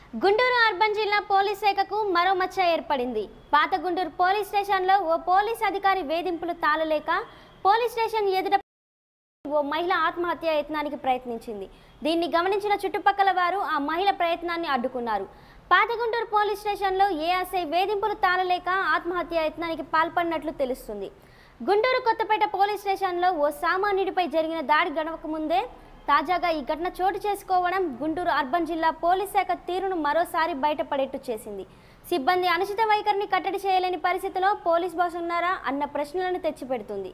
Guntur urban జిల్లా police శాఖకు మరో మచ్చ ఏర్పడింది పాత గుంటూరు పోలీస్ స్టేషన్లో ఓ పోలీస్ అధికారి వేధింపులు తాళలేక పోలీస్ స్టేషన్ ఎదుట ఓ మహిళ ఆత్మహత్య యత్నానికి ప్రయత్నించింది దీన్ని గమనించిన చుట్టుపక్కల వారు ఆ మహిళ ప్రయత్నాన్ని అడ్డుకున్నారు పాతగుంటూరు పోలీస్ స్టేషన్లో ఏఎస్ఐ వేధింపులు తాళలేక ఆత్మహత్య యత్నానికి పాల్పడినట్లు తెలుస్తుంది గుంటూరు కొత్తపేట పోలీస్ స్టేషన్లో ఓ సామాన్యుడిపై జరిగిన దాడి గడవక ముందే తాజాగా ఈ ఘటన చోటు చేసుకోవడం గుంటూరు అర్బన్ జిల్లా పోలీస్ శాఖ తీరును మరోసారి బయటపడేట్టు చేసింది సిబ్బంది అనుచిత వైఖరిని కట్టడి చేయలేని పరిస్థితిలో పోలీస్ బాస్ ఉన్నారా అన్న ప్రశ్నలను తెచ్చిపెడుతుంది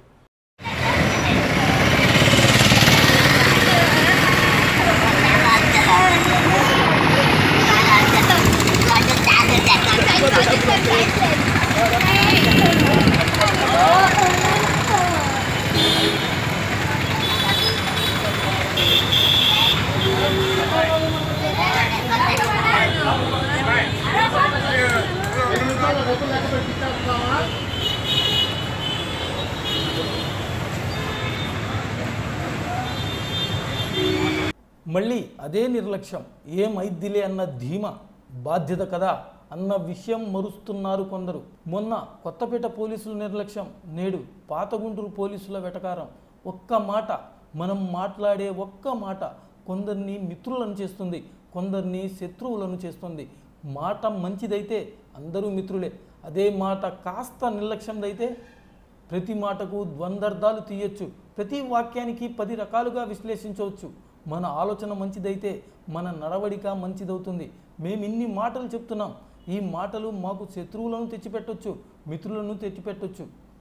మళ్ళీ అదే నిర్లక్ష్యం ఏమైద్దిలే అన్న ధీమ బాధ్యత కదా అన్న విషయం మరుస్తున్నారు కొందరు మొన్న కొత్తపేట పోలీసుల నిర్లక్ష్యం నేడు పాతగుంటూరు పోలీసుల వెటకారం ఒక్క మాట మనం మాట్లాడే ఒక్క మాట కొందరిని మిత్రులను చేస్తుంది కొందరిని శత్రువులను చేస్తుంది మాట మంచిదైతే అందరూ మిత్రులే అదే మాట కాస్త నిర్లక్ష్యందైతే ప్రతి మాటకు ద్వందర్థాలు తీయొచ్చు ప్రతి వాక్యానికి పది రకాలుగా విశ్లేషించవచ్చు మన ఆలోచన మంచిదైతే మన నడవడిక మంచిదవుతుంది మేము ఇన్ని మాటలు చెప్తున్నాం ఈ మాటలు మాకు శత్రువులను తెచ్చిపెట్టొచ్చు మిత్రులను తెచ్చిపెట్టొచ్చు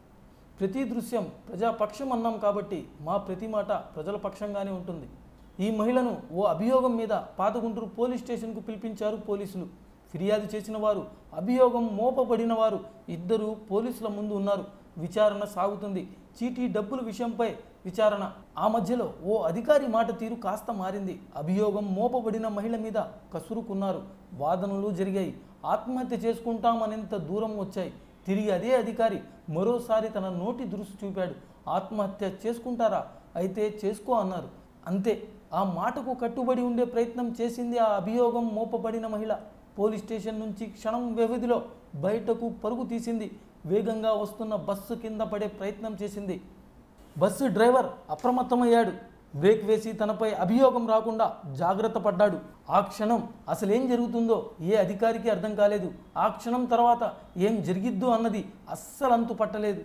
ప్రతి దృశ్యం ప్రజాపక్షం అన్నాం కాబట్టి మా ప్రతి మాట ప్రజల పక్షంగానే ఉంటుంది ఈ మహిళను ఓ అభియోగం మీద పాతగుంటూరు పోలీస్ స్టేషన్కు పిలిపించారు పోలీసులు ఫిర్యాదు చేసిన వారు అభియోగం మోపబడిన వారు ఇద్దరు పోలీసుల ముందు ఉన్నారు విచారణ సాగుతుంది చీటీ డబ్బుల విషయంపై విచారణ ఆ మధ్యలో ఓ అధికారి మాట తీరు కాస్త మారింది అభియోగం మోపబడిన మహిళ మీద కసురుకున్నారు వాదనలు జరిగాయి ఆత్మహత్య చేసుకుంటామనేంత దూరం వచ్చాయి తిరిగి అదే అధికారి మరోసారి తన నోటి దురుసు చూపాడు ఆత్మహత్య చేసుకుంటారా అయితే చేసుకో అన్నారు అంతే ఆ మాటకు కట్టుబడి ఉండే ప్రయత్నం చేసింది ఆ అభియోగం మోపబడిన మహిళ పోలీస్ స్టేషన్ నుంచి క్షణం వ్యవధిలో బయటకు పరుగు తీసింది వేగంగా వస్తున్న బస్సు కింద పడే ప్రయత్నం చేసింది బస్సు డ్రైవర్ అప్రమత్తమయ్యాడు బ్రేక్ వేసి తనపై అభియోగం రాకుండా జాగ్రత్త పడ్డాడు ఆ క్షణం అసలేం జరుగుతుందో ఏ అధికారికి అర్థం కాలేదు ఆ క్షణం తర్వాత ఏం జరిగిద్దో అన్నది అస్సలు అంతు పట్టలేదు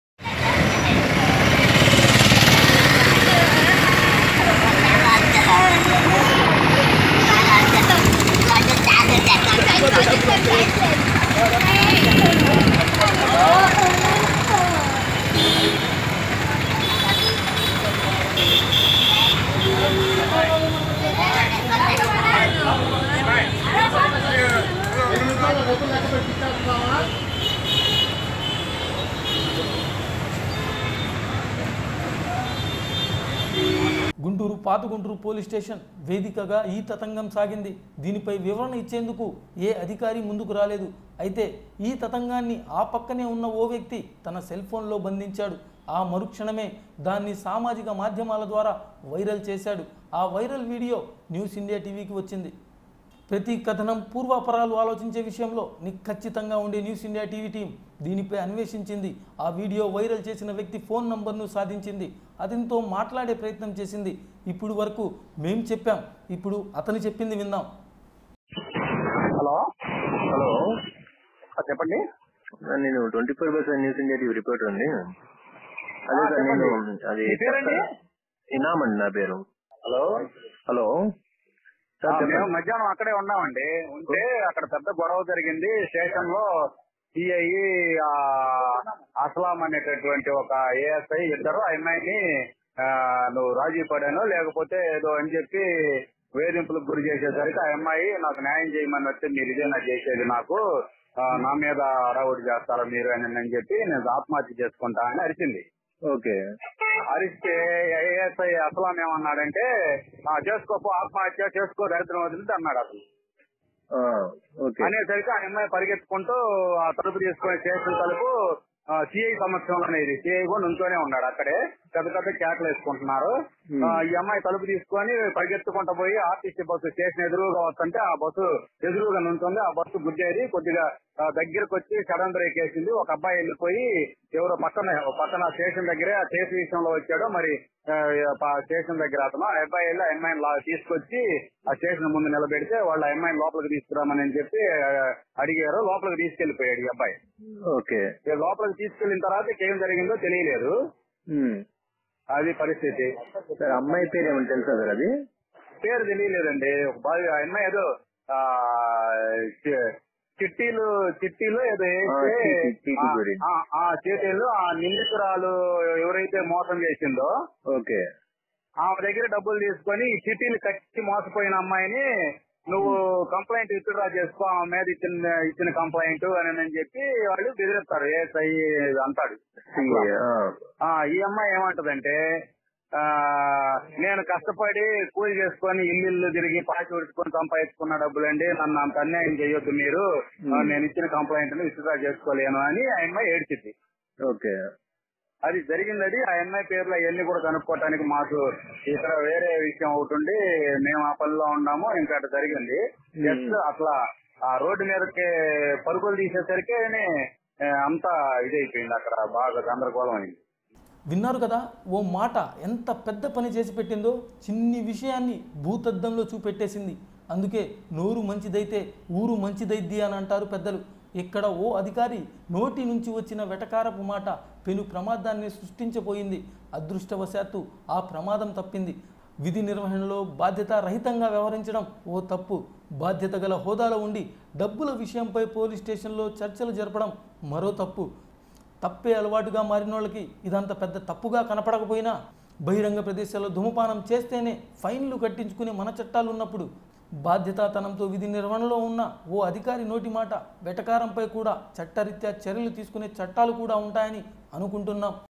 గుంటూరు పాత గుంటూరు పోలీస్ స్టేషన్ వేదికగా ఈ తతంగం సాగింది దీనిపై వివరణ ఇచ్చేందుకు ఏ అధికారి ముందుకు రాలేదు అయితే ఈ తతంగాన్ని ఆ పక్కనే ఉన్న ఓ వ్యక్తి తన సెల్ ఫోన్లో బంధించాడు ఆ మరుక్షణమే దాన్ని సామాజిక మాధ్యమాల ద్వారా వైరల్ చేశాడు ఆ వైరల్ వీడియో న్యూస్ ఇండియా టీవీకి వచ్చింది ప్రతి కథనం పూర్వాపరాలు ఆలోచించే విషయంలో నిఖచ్చితంగా ఉండే న్యూస్ ఇండియా టీవీ టీం దీనిపై అన్వేషించింది ఆ వీడియో వైరల్ చేసిన వ్యక్తి ఫోన్ నంబర్ను సాధించింది అతనితో మాట్లాడే ప్రయత్నం చేసింది ఇప్పుడు వరకు మేం చెప్పాం ఇప్పుడు అతను చెప్పింది విందాం హలో హలో ఆ, చెప్పండి నేను twenty four by seven news India TV reporter అండి అదే ఆ, సార్ నేను చెప్పండి. అది మీ పేరండి? ఇనామ్ అండి నా పేరు హలో హలో ఆ, సార్ మేము చెప్పండి మధ్యాహ్నం అక్కడే ఉన్నామండి ఉంటే అక్కడ పెద్ద గొడవ జరిగింది స్టేషన్ లో సిఐ అస్లాం అనేటటువంటి ఒక ఏఎస్ఐ ఇద్దరు ఆ అమ్మాయిని ఆ, నువ్వు రాజీ పడాను లేకపోతే ఏదో అని చెప్పి వేధింపులకు గురి చేసేసరికి ఆ అమ్మాయి నాకు న్యాయం చేయమని వస్తే మీరు ఇదేనా చేసేది నాకు ఆ, నా మీద అడవుడు చేస్తారా మీరు అని అని చెప్పి నేను ఆత్మహత్య చేసుకుంటా అని అరిచింది ఓకే అరిస్తే ఏఎస్ఐ అసలాం ఏమన్నాడంటే "ఆ, చేసుకోపో ఆత్మహత్య చేసుకో దరిద్రం వదిలింది అన్నాడు అసలు ఆ, ఓకే అనేసరికి ఆ అమ్మాయి పరిగెత్తుకుంటూ ఆ తలుపు తీసుకొని స్టేషన్ తలుపు సిఐ సమక్షంలోనే ఇది సిఐ కూడా నుంచోనే ఉన్నాడు అక్కడే పెద్ద పెద్ద కేకలు వేసుకుంటున్నారు Hmm. ఆ, ఈ అమ్మాయి తలుపు తీసుకొని పరిగెత్తుకుంటూ పోయి ఆర్టీసీ బస్సు స్టేషన్ ఎదురుగా వస్తుంటే ఆ బస్సు ఎదురుగా నుంచుంది ఆ బస్సు గుద్దేది కొద్దిగా ఆ, దగ్గరకు వచ్చి సడన్ బ్రేక్ వేసింది ఒక అబ్బాయి వెళ్ళిపోయి ఎవరో పక్కన పక్కన స్టేషన్ దగ్గరే ఆ కేసు విషయంలో వచ్చాడో మరి ఆ, ఆ స్టేషన్ దగ్గర అతను ఆ అబ్బాయి వెళ్ళి ఆ అమ్మాయిని లా- తీసుకొచ్చి ఆ స్టేషన్ ముందు నిలబెడితే వాళ్ళ ఆ అమ్మాయిని లోపలికి తీసుకురామని అని చెప్పి ఆ, అడిగారు లోపలికి తీసుకెళ్లిపోయాడు ఈ అబ్బాయి ఓకే ఇక లోపలికి తీసుకెళ్లిన తర్వాత ఏం జరిగిందో తెలియలేదు ఉమ్. అది పరిస్థితి సార్ అమ్మాయి పేరు ఏమైనా తెలుసా సార్ అది పేరు తెలియలేదండి ఒక బాగా ఆ అమ్మాయి ఏదో ఆ, చి- చిట్టీలు చిట్టీలు ఏదో ఆ, వేస్తే చీటీ- చీటీ గురి. ఆ, ఆ చీటీలు ఆ నిందితురాలు ఎవరైతే మోసం చేసిందో ఓకే ఆమె దగ్గర డబ్బులు తీసుకొని ఈ చిట్టీలు కట్టి మోసపోయిన అమ్మాయిని నువ్వు కంప్లైంట్ విత్డ్రా చేసుకో ఆమె మీద ఇచ్చిన ఇచ్చిన కంప్లైంట్ అని అని చెప్పి వాళ్ళు బెదిరిస్తారు ఏఎస్ఐ అంటాడు సి- ఆ. ఆ ఈ అమ్మాయి ఏమంటదంటే ఆ నేను కష్టపడి కూలి చేసుకొని ఇల్లు ఇల్లు తిరిగి పాచి ఉడుచుకొని సంపాదించుకున్న డబ్బులండి నన్ను అంత అన్యాయం చేయొద్దు మీరు ఆ, నేను ఇచ్చిన కంప్లైంట్ ని విత్డ్రా చేసుకోలేను అని ఆ అమ్మాయి ఏడ్చింది ఓకే అది జరిగింది అది ఆ అమ్మాయి పేర్లు అవన్నీ కూడా కనుక్కోవటానికి మాకు ఇక్కడ వేరే విషయం ఒకటి ఉండి మేము ఆ పనిలో ఉన్నాము ఇంకా అటు జరిగింది జస్ట్ అట్లా ఆ రోడ్డు మీదకి పరుగులు తీసేసరికి అంతా ఇదైపోయింది అక్కడ బాగా గందరగోళం అయింది విన్నారు కదా ఓ మాట ఎంత పెద్ద పని చేసి పెట్టిందో చిన్ని విషయాన్ని భూతద్దంలో చూపెట్టేసింది అందుకే నోరు మంచిదైతే ఊరు మంచిదైద్ది అని అంటారు పెద్దలు ఇక్కడ ఓ అధికారి నోటి నుంచి వచ్చిన వెటకారపు మాట పెను ప్రమాదాన్ని సృష్టించబోయింది అదృష్టవశాత్తు ఆ ప్రమాదం తప్పింది విధి నిర్వహణలో బాధ్యత రహితంగా వ్యవహరించడం ఓ తప్పు బాధ్యత గల హోదాలో ఉండి డబ్బుల విషయంపై పోలీస్ స్టేషన్లో చర్చలు జరపడం మరో తప్పు తప్పే అలవాటుగా మారిన వాళ్ళకి ఇదంత పెద్ద తప్పుగా కనపడకపోయినా బహిరంగ ప్రదేశాల్లో ధూమపానం చేస్తేనే ఫైన్లు కట్టించుకునే మన చట్టాలు ఉన్నప్పుడు బాధ్యతాతనంతో విధి నిర్వహణలో ఉన్న ఓ అధికారి నోటి మాట వెటకారంపై కూడా చట్టరీత్యా చర్యలు తీసుకునే చట్టాలు కూడా ఉంటాయని అనుకుంటున్నాం